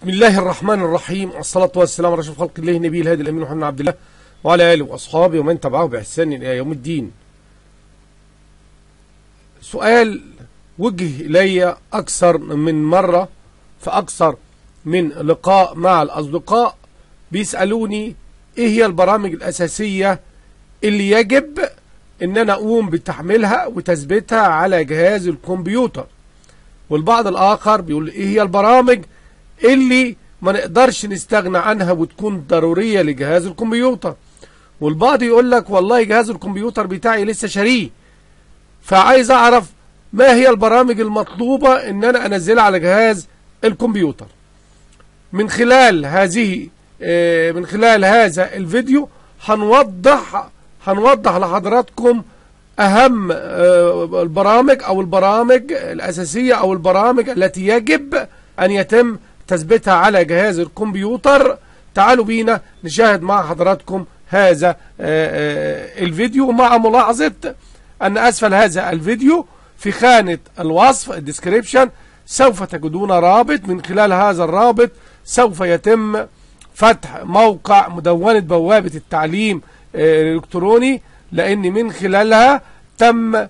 بسم الله الرحمن الرحيم والصلاة والسلام على رسول خلق الله نبي الهادي الأمين محمد بن عبد الله وعلى آله وأصحابه ومن تبعه بإحسان إلى يوم الدين سؤال وجه إلي أكثر من مرة في أكثر من لقاء مع الأصدقاء بيسألوني إيه هي البرامج الأساسية اللي يجب إن أنا أقوم بتحميلها وتثبيتها على جهاز الكمبيوتر والبعض الآخر بيقول إيه هي البرامج اللي ما نقدرش نستغنى عنها وتكون ضرورية لجهاز الكمبيوتر والبعض يقول لك والله جهاز الكمبيوتر بتاعي لسه شاريه فعايز اعرف ما هي البرامج المطلوبة ان انا انزلها على جهاز الكمبيوتر من خلال هذه من خلال هذا الفيديو هنوضح هنوضح لحضراتكم اهم البرامج او البرامج الاساسية او البرامج التي يجب ان يتم تثبيتها على جهاز الكمبيوتر تعالوا بينا نشاهد مع حضراتكم هذا الفيديو مع ملاحظة أن أسفل هذا الفيديو في خانة الوصف الديسكريبشن سوف تجدون رابط من خلال هذا الرابط سوف يتم فتح موقع مدونة بوابة التعليم الإلكتروني لأن من خلالها تم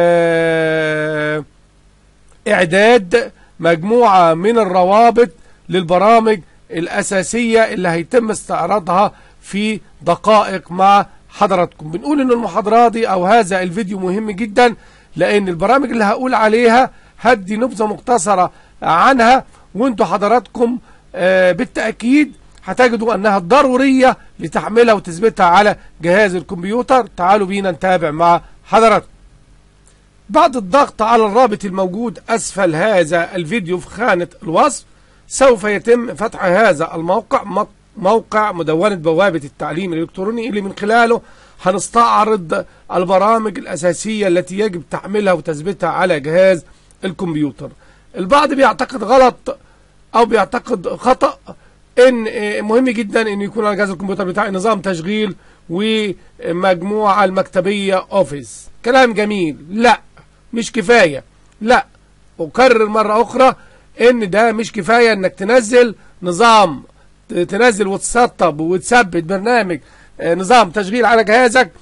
إعداد مجموعة من الروابط للبرامج الأساسية اللي هيتم استعراضها في دقائق مع حضراتكم بنقول ان المحاضرة دي او هذا الفيديو مهم جدا لان البرامج اللي هقول عليها هدي نبذة مختصرة عنها وانتوا حضراتكم آه بالتأكيد هتجدوا انها ضرورية لتحميلها وتثبيتها على جهاز الكمبيوتر تعالوا بينا نتابع مع حضراتكم بعد الضغط على الرابط الموجود اسفل هذا الفيديو في خانة الوصف سوف يتم فتح هذا الموقع موقع مدونة بوابة التعليم الإلكتروني اللي من خلاله هنستعرض البرامج الأساسية التي يجب تحميلها وتثبيتها على جهاز الكمبيوتر البعض بيعتقد غلط أو بيعتقد خطأ إن مهم جدا إن يكون على جهاز الكمبيوتر بتاعي نظام تشغيل ومجموعة المكتبية أوفيس كلام جميل لا مش كفاية لا أكرر مرة أخرى إن ده مش كفاية إنك تنزل نظام تنزل وتسطب وتثبت برنامج نظام تشغيل على جهازك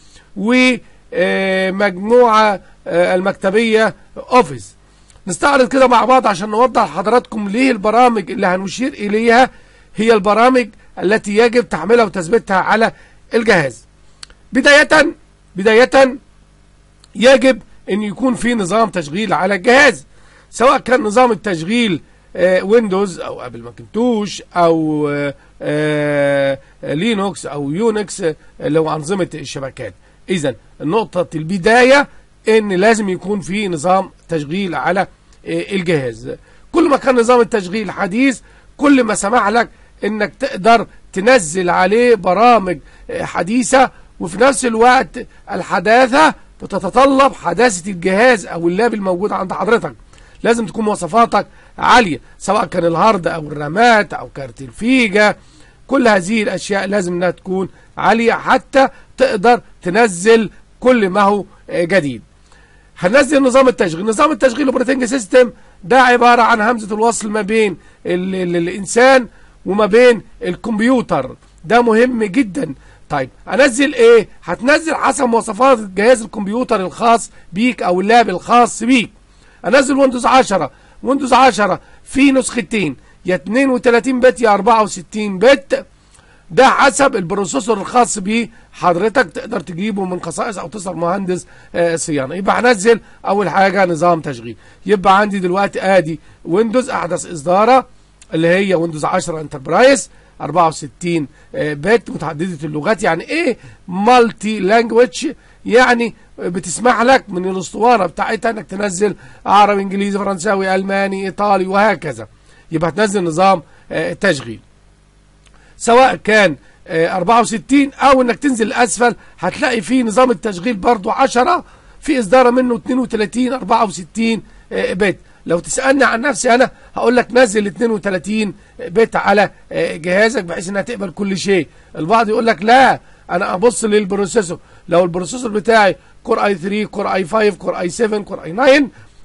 ومجموعة المكتبية اوفيس نستعرض كده مع بعض عشان نوضح لحضراتكم ليه البرامج اللي هنشير اليها هي البرامج التي يجب تحميلها وتثبيتها على الجهاز بداية بداية يجب ان يكون في نظام تشغيل على الجهاز سواء كان نظام التشغيل ويندوز او ابل ماكنتوش او آآ لينوكس او يونكس اللي هو انظمه الشبكات اذا نقطه البدايه ان لازم يكون في نظام تشغيل على الجهاز كل ما كان نظام التشغيل حديث كل ما سمح لك انك تقدر تنزل عليه برامج حديثه وفي نفس الوقت الحداثه بتتطلب حداثه الجهاز او اللاب الموجود عند حضرتك لازم تكون مواصفاتك عالية سواء كان الهارد او الرامات او كارت الفيجا كل هذه الاشياء لازم انها تكون عالية حتى تقدر تنزل كل ما هو جديد هننزل نظام التشغيل نظام التشغيل الاوبريتنج سيستم ده عبارة عن همزة الوصل ما بين ال ال الانسان وما بين الكمبيوتر ده مهم جدا طيب انزل ايه هتنزل حسب مواصفات جهاز الكمبيوتر الخاص بيك او اللاب الخاص بيك انزل ويندوز 10 ويندوز 10 في نسختين يا 32 بت يا 64 بت ده حسب البروسيسور الخاص بيه حضرتك تقدر تجيبه من خصائص او تصل مهندس آه صيانه يبقى هنزل اول حاجه نظام تشغيل يبقى عندي دلوقتي ادي ويندوز احدث اصداره اللي هي ويندوز 10 انتربرايز 64 آه بت متعدده اللغات يعني ايه مالتي لانجويج يعني بتسمح لك من الاسطوانه بتاعتها انك تنزل عربي انجليزي فرنساوي الماني ايطالي وهكذا يبقى تنزل نظام تشغيل سواء كان 64 او انك تنزل اسفل هتلاقي فيه نظام التشغيل برضو 10 في اصدار منه 32 64 بت لو تسالني عن نفسي انا هقول لك نزل 32 بت على جهازك بحيث انها تقبل كل شيء البعض يقول لك لا انا ابص للبروسيسور لو البروسيسور بتاعي كور اي 3 كور اي 5 كور اي 7 كور اي 9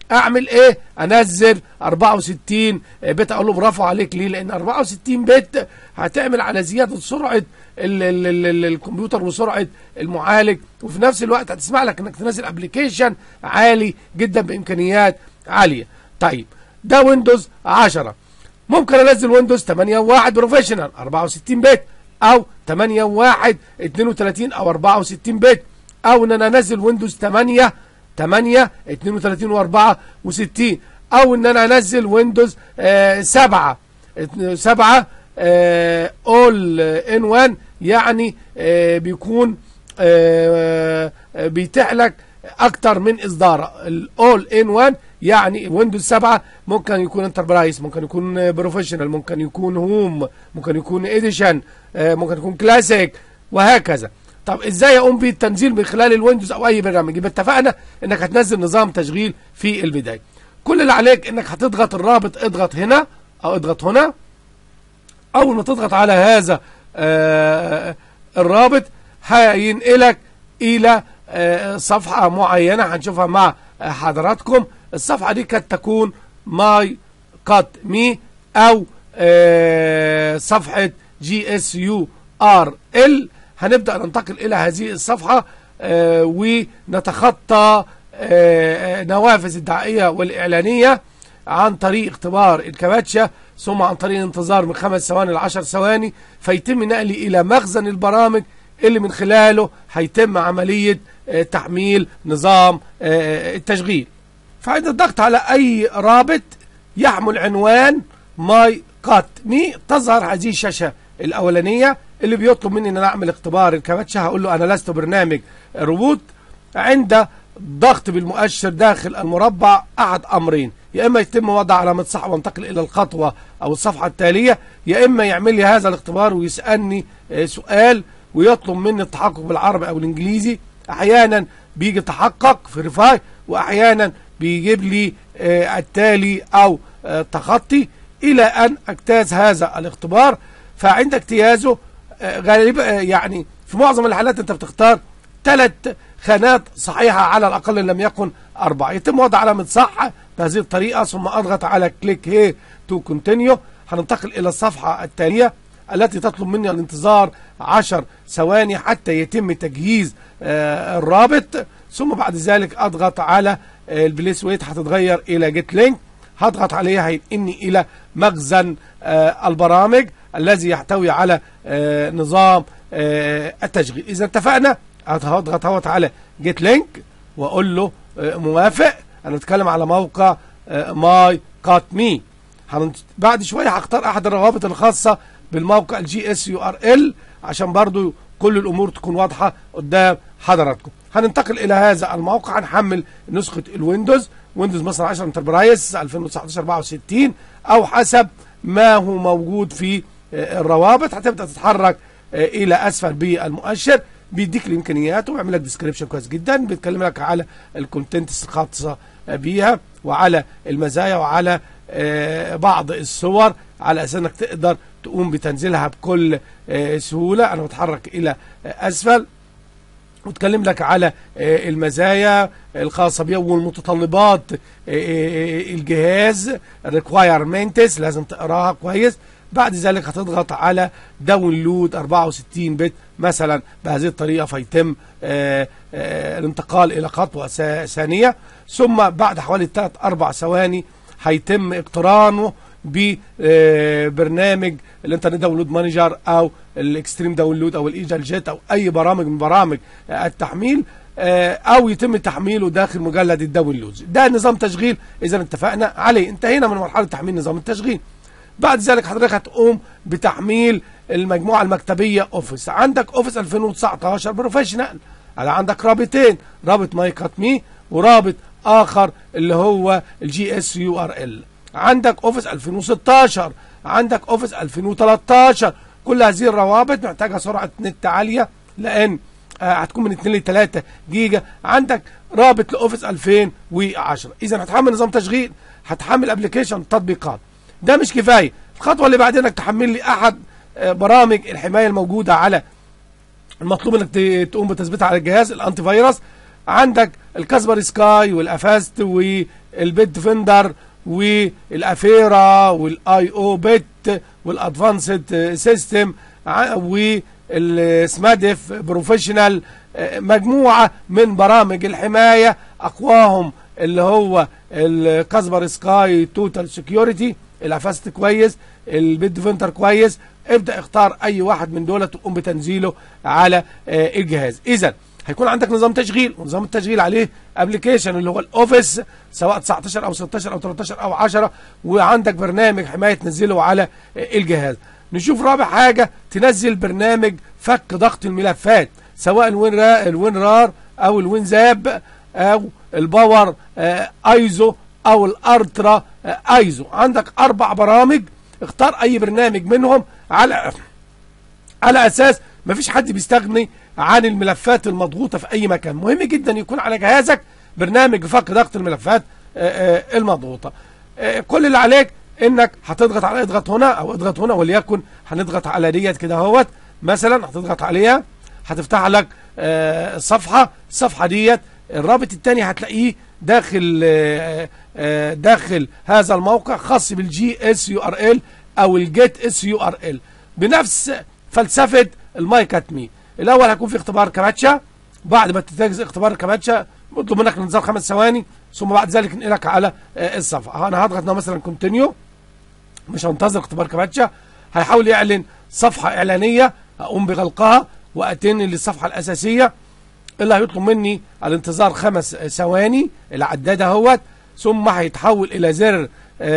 اعمل ايه انزل 64 بت اقول له برافو عليك ليه لان 64 بت هتعمل على زياده سرعه ال ال ال ال الكمبيوتر وسرعه المعالج وفي نفس الوقت هتسمع لك انك تنزل ابلكيشن عالي جدا بامكانيات عاليه طيب ده ويندوز 10 ممكن انزل ويندوز 8 و1 بروفيشنال 64 بت او 8 و1 32 او 64 بت او ان انا انزل ويندوز 8 8 32 و64 او ان انا انزل ويندوز 7 7 اول ان 1 يعني آه بيكون آه بيتيح لك اكتر من اصدار الاول ان 1 يعني ويندوز 7 ممكن يكون انتربرايز ممكن يكون بروفيشنال ممكن يكون هوم ممكن يكون اديشن ممكن يكون كلاسيك وهكذا طب ازاي اقوم بالتنزيل من خلال الويندوز او اي برنامج يبقى اتفقنا انك هتنزل نظام تشغيل في البدايه كل اللي عليك انك هتضغط الرابط اضغط هنا او اضغط هنا اول ما تضغط على هذا آه الرابط هينقلك الى آه صفحه معينه هنشوفها مع حضراتكم الصفحه دي قد تكون ماي كات مي او آه صفحه جي اس يو ار ال هنبدا ننتقل الى هذه الصفحه آه ونتخطى آه نوافذ الدعائيه والاعلانيه عن طريق اختبار الكباتشة ثم عن طريق انتظار من خمس ثواني ل 10 ثواني فيتم نقلي الى مخزن البرامج اللي من خلاله هيتم عمليه تحميل نظام التشغيل فعند الضغط على اي رابط يحمل عنوان ماي كات مي تظهر هذه الشاشه الاولانيه اللي بيطلب مني ان انا اعمل اختبار الكباتشة هقول له انا لست برنامج روبوت عند ضغط بالمؤشر داخل المربع احد امرين يا اما يتم وضع علامه صح وانتقل الى الخطوه او الصفحه التاليه يا اما يعمل لي هذا الاختبار ويسالني سؤال ويطلب مني التحقق بالعربي او الانجليزي احيانا بيجي تحقق فيريفاي واحيانا بيجيب لي التالي او تخطي الى ان اجتاز هذا الاختبار فعند اجتيازه غالبا يعني في معظم الحالات انت بتختار ثلاث خانات صحيحة على الأقل إن لم يكن أربعة يتم وضع علامة صح بهذه الطريقة ثم أضغط على كليك هي تو كونتينيو هننتقل إلى الصفحة التالية التي تطلب مني الانتظار 10 ثواني حتى يتم تجهيز آه الرابط ثم بعد ذلك أضغط على آه البليس ويت هتتغير إلى جيت لينك هضغط عليها هينقلني إلى مخزن آه البرامج الذي يحتوي على نظام التشغيل إذا اتفقنا هضغط اهوت على جيت لينك واقول له موافق انا بتكلم على موقع ماي كات مي بعد شويه هختار احد الروابط الخاصه بالموقع الجي اس يو ار ال عشان برضو كل الامور تكون واضحه قدام حضراتكم هننتقل الى هذا الموقع هنحمل نسخه الويندوز ويندوز مثلا 10 انتربرايز 2019 64 او حسب ما هو موجود في الروابط هتبدا تتحرك الى اسفل بالمؤشر بيديك الامكانيات وبيعمل لك ديسكريبشن كويس جدا بيتكلم لك على الكونتنتس الخاصه بيها وعلى المزايا وعلى بعض الصور على اساس انك تقدر تقوم بتنزيلها بكل سهوله انا بتحرك الى اسفل وتكلم لك على المزايا الخاصه بيها والمتطلبات الجهاز الريكوايرمنتس لازم تقراها كويس بعد ذلك هتضغط على داونلود 64 بت مثلا بهذه الطريقة فيتم آآ آآ الانتقال إلى خطوة ثانية ثم بعد حوالي 3 4 ثواني هيتم اقترانه ببرنامج الانترنت داونلود مانجر او الاكستريم داونلود او الايجل جيت او اي برامج من برامج التحميل او يتم تحميله داخل مجلد الداونلودز ده نظام تشغيل اذا اتفقنا عليه انتهينا من مرحله تحميل نظام التشغيل بعد ذلك حضرتك هتقوم بتحميل المجموعه المكتبيه اوفيس عندك اوفيس 2019 بروفيشنال عندك رابطين رابط ماي كات مي ورابط اخر اللي هو الجي اس يو ار ال عندك اوفيس 2016 عندك اوفيس 2013 كل هذه الروابط محتاجه سرعه نت عاليه لان هتكون من 2 ل 3 جيجا عندك رابط لاوفيس 2010 اذا هتحمل نظام تشغيل هتحمل ابلكيشن تطبيقات ده مش كفايه الخطوه اللي بعدين انك تحمل لي احد برامج الحمايه الموجوده على المطلوب انك تقوم بتثبيتها على الجهاز الانتي فيروس عندك الكاسبر سكاي والافاست البيت فيندر والافيرا والاي او بيت والادفانسد سيستم والسمادف بروفيشنال مجموعه من برامج الحمايه اقواهم اللي هو الكاسبر سكاي توتال سكيورتي الافاست كويس البيت ديفنتر كويس ابدا اختار اي واحد من دول تقوم بتنزيله على آه، الجهاز اذا هيكون عندك نظام تشغيل ونظام التشغيل عليه ابلكيشن اللي هو الاوفيس سواء 19 او 16 او 13 او 10 وعندك برنامج حمايه تنزله على آه، الجهاز نشوف رابع حاجه تنزل برنامج فك ضغط الملفات سواء الوين را الوين رار او الوين زاب او الباور آه، ايزو او الارترا آه، ايزو عندك اربع برامج اختار اي برنامج منهم على على اساس مفيش حد بيستغني عن الملفات المضغوطه في اي مكان مهم جدا يكون على جهازك برنامج فك ضغط الملفات آه، آه، المضغوطه آه، كل اللي عليك انك هتضغط على اضغط هنا او اضغط هنا وليكن هنضغط على ديت كده اهوت مثلا هتضغط عليها هتفتح لك آه، صفحه الصفحه ديت الرابط الثاني هتلاقيه داخل آه، آه، داخل هذا الموقع خاص بالجي اس يو ار ال او الجيت اس يو ار ال بنفس فلسفه الماي ات مي الاول هيكون في اختبار كابتشا بعد ما تنتهز اختبار الكابتشا بيطلب منك الانتظار خمس ثواني ثم بعد ذلك ينقلك على آه، الصفحه انا هضغط هنا مثلا كونتينيو مش هنتظر اختبار كابتشا هيحاول يعلن صفحه اعلانيه اقوم بغلقها واتني للصفحه الاساسيه اللي هيطلب مني الانتظار خمس ثواني العداد اهوت ثم هيتحول الى زر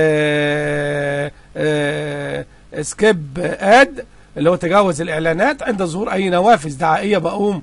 آه، آه، سكيب اد اللي هو تجاوز الاعلانات عند ظهور اي نوافذ دعائيه بقوم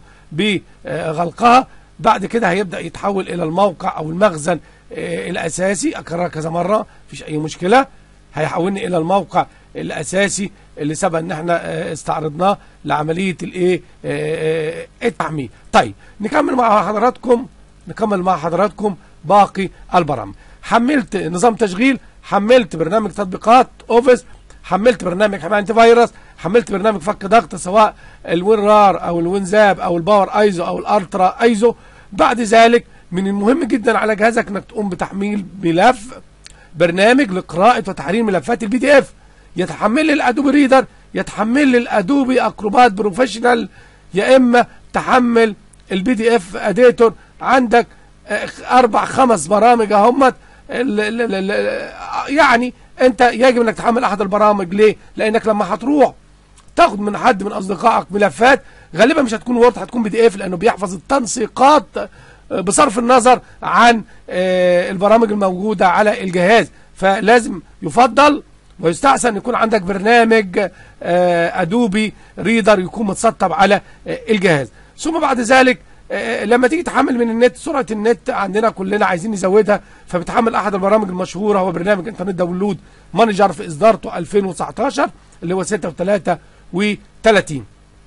بغلقها بعد كده هيبدا يتحول الى الموقع او المخزن آه، الاساسي اكررها كذا مره مفيش اي مشكله هيحولني الى الموقع الاساسي اللي سبق ان احنا آه، استعرضناه لعمليه الايه آه، آه، التحميل طيب نكمل مع حضراتكم نكمل مع حضراتكم باقي البرامج حملت نظام تشغيل حملت برنامج تطبيقات اوفيس حملت برنامج حمايه انتي فيروس حملت برنامج فك ضغط سواء الوين رار او الوين زاب او الباور ايزو او الالترا ايزو بعد ذلك من المهم جدا على جهازك انك تقوم بتحميل ملف برنامج لقراءة وتحرير ملفات البي دي اف يتحمل لي الادوبي ريدر يتحمل لي الادوبي اكروبات بروفيشنال يا اما تحمل البي دي اف اديتور عندك آه، اربع خمس برامج اهمت ال- ال- ال- ال- يعني انت يجب انك تحمل احد البرامج ليه لانك لما هتروح تاخد من حد من اصدقائك ملفات غالبا مش هتكون وورد هتكون بي دي اف لانه بيحفظ التنسيقات آه، بصرف النظر عن آه، البرامج الموجوده على الجهاز فلازم يفضل ويستحسن يكون عندك برنامج آه، ادوبي ريدر يكون متسطب على آه، الجهاز ثم بعد ذلك آه، لما تيجي تحمل من النت سرعه النت عندنا كلنا عايزين نزودها فبتحمل احد البرامج المشهوره هو برنامج انترنت داونلود مانجر في اصدارته 2019 اللي هو 6 و30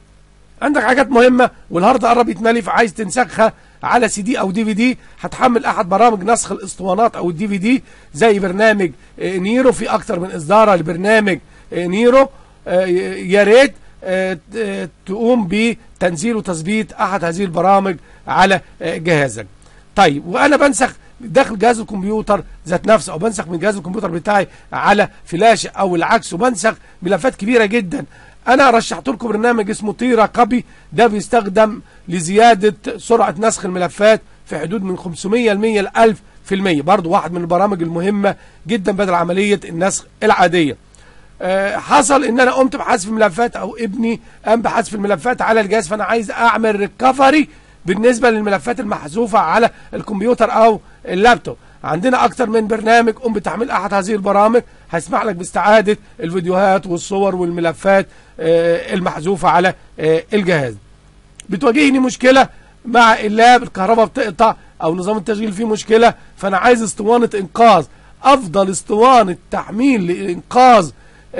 عندك حاجات مهمه والهارد قرب يتملي فعايز تنسخها على سي دي او دي في دي هتحمل احد برامج نسخ الاسطوانات او الدي في دي زي برنامج آه، نيرو في اكتر من اصدار لبرنامج آه، نيرو آه، يا ريت آه، ت- آه، تقوم بتنزيل وتثبيت احد هذه البرامج على آه، جهازك طيب وانا بنسخ داخل جهاز الكمبيوتر ذات نفسه او بنسخ من جهاز الكمبيوتر بتاعي على فلاشه او العكس وبنسخ ملفات كبيره جدا انا رشحت لكم برنامج اسمه تيرا كابي ده بيستخدم لزياده سرعه نسخ الملفات في حدود من 500 ل 100 ل 1000 في المية برضه واحد من البرامج المهمه جدا بدل عمليه النسخ العاديه آه، حصل ان انا قمت بحذف ملفات او ابني قام بحذف الملفات على الجهاز فانا عايز اعمل ريكفري بالنسبه للملفات المحذوفه على الكمبيوتر او اللابتوب عندنا اكتر من برنامج قم بتحميل احد هذه البرامج هيسمح لك باستعاده الفيديوهات والصور والملفات آه، المحذوفه على آه، الجهاز بتواجهني مشكله مع اللاب الكهرباء بتقطع او نظام التشغيل فيه مشكله فانا عايز اسطوانه انقاذ افضل اسطوانه تحميل لانقاذ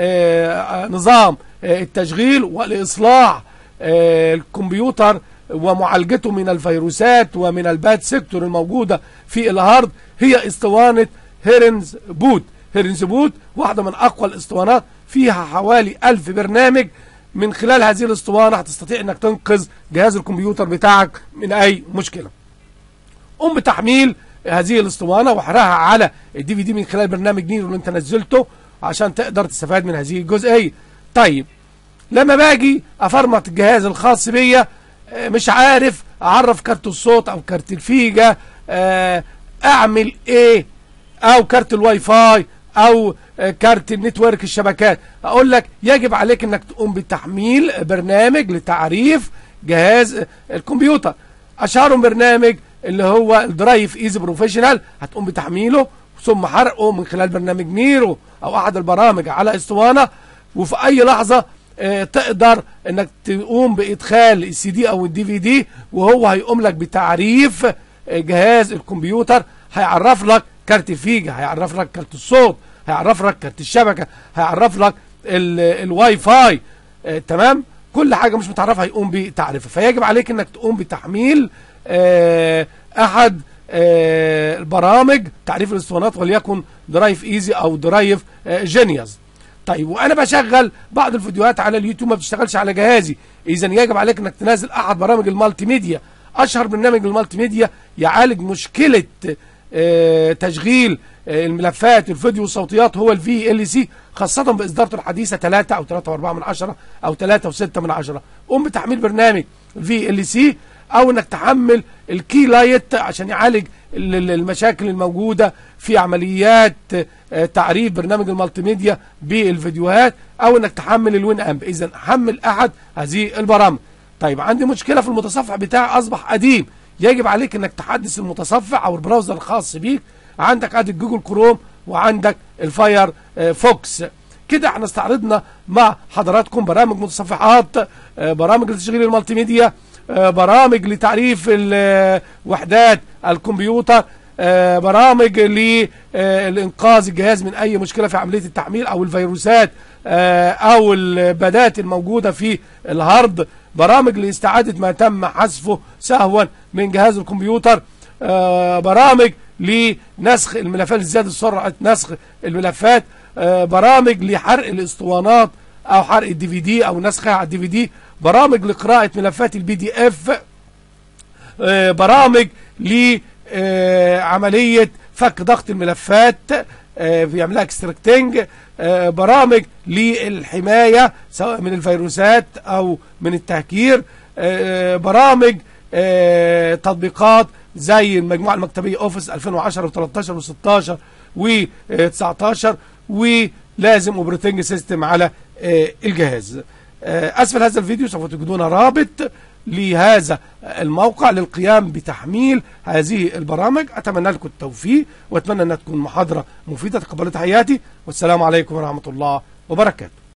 آه، نظام آه، التشغيل والاصلاح آه، الكمبيوتر ومعالجته من الفيروسات ومن الباد سيكتور الموجوده في الهارد هي اسطوانه هيرنز بوت هيرنز بوت واحده من اقوى الاسطوانات فيها حوالي ألف برنامج من خلال هذه الاسطوانه هتستطيع انك تنقذ جهاز الكمبيوتر بتاعك من اي مشكله قم بتحميل هذه الاسطوانه واحرقها على الدي في دي من خلال برنامج نيرو اللي انت نزلته عشان تقدر تستفاد من هذه الجزئيه طيب لما باجي افرمت الجهاز الخاص بيا آه، مش عارف اعرف كارت الصوت او كارت الفيجا آه، اعمل ايه او كارت الواي فاي او آه، كارت النتورك الشبكات اقول لك يجب عليك انك تقوم بتحميل برنامج لتعريف جهاز الكمبيوتر اشهرهم برنامج اللي هو الدرايف ايزي بروفيشنال هتقوم بتحميله ثم حرقه من خلال برنامج نيرو او احد البرامج على اسطوانه وفي اي لحظه آه، تقدر انك تقوم بادخال السي دي او الدي في دي وهو هيقوم لك بتعريف آه، جهاز الكمبيوتر هيعرف لك كارت الفيجا هيعرف لك كارت الصوت هيعرف لك كارت الشبكه هيعرف لك ال- الواي فاي آه، تمام كل حاجه مش متعرفه هيقوم بتعريفها فيجب عليك انك تقوم بتحميل آه، احد آه، البرامج تعريف الاسطوانات وليكن درايف ايزي او درايف آه، جينيوس طيب وانا بشغل بعض الفيديوهات على اليوتيوب ما بتشتغلش على جهازي اذا يجب عليك انك تنزل احد برامج المالتي ميديا اشهر برنامج المالتي ميديا يعالج مشكله آه، تشغيل آه، الملفات الفيديو والصوتيات هو الفي ال سي خاصه باصدارته الحديثه 3 او 3.4 من عشرة او 3 و6 من عشرة قوم بتحميل برنامج في ال سي او انك تحمل الكي لايت عشان يعالج ال- ال- المشاكل الموجوده في عمليات آه، تعريف برنامج المالتي ميديا بالفيديوهات او انك تحمل الوين امب اذا حمل احد هذه البرامج طيب عندي مشكله في المتصفح بتاعي اصبح قديم يجب عليك انك تحدث المتصفح او البراوزر الخاص بيك عندك ادي جوجل كروم وعندك الفاير آه، فوكس كده احنا استعرضنا مع حضراتكم برامج متصفحات آه، برامج لتشغيل المالتي ميديا آه، برامج لتعريف ال- آه، وحدات الكمبيوتر آه، برامج لإنقاذ الجهاز من أي مشكلة في عملية التحميل أو الفيروسات آه، أو البدات الموجودة في الهارد برامج لاستعادة ما تم حذفه سهوا من جهاز الكمبيوتر آه، برامج لنسخ الملفات لزيادة سرعة نسخ الملفات آه، برامج لحرق الاسطوانات او حرق الدي في دي او نسخها على الدي في دي برامج لقراءة ملفات البي دي اف آه، برامج لعملية فك ضغط الملفات آه، بيعملها اكستراكتنج آه، برامج للحماية سواء من الفيروسات او من التهكير آه، برامج آه، تطبيقات زي المجموعة المكتبية اوفيس 2010 و13 و16 و19 ولازم اوبريتنج سيستم على آه، الجهاز آه، اسفل هذا الفيديو سوف تجدون رابط لهذا الموقع للقيام بتحميل هذه البرامج اتمنى لكم التوفيق واتمنى انها تكون محاضره مفيده تقبلوا تحياتي والسلام عليكم ورحمه الله وبركاته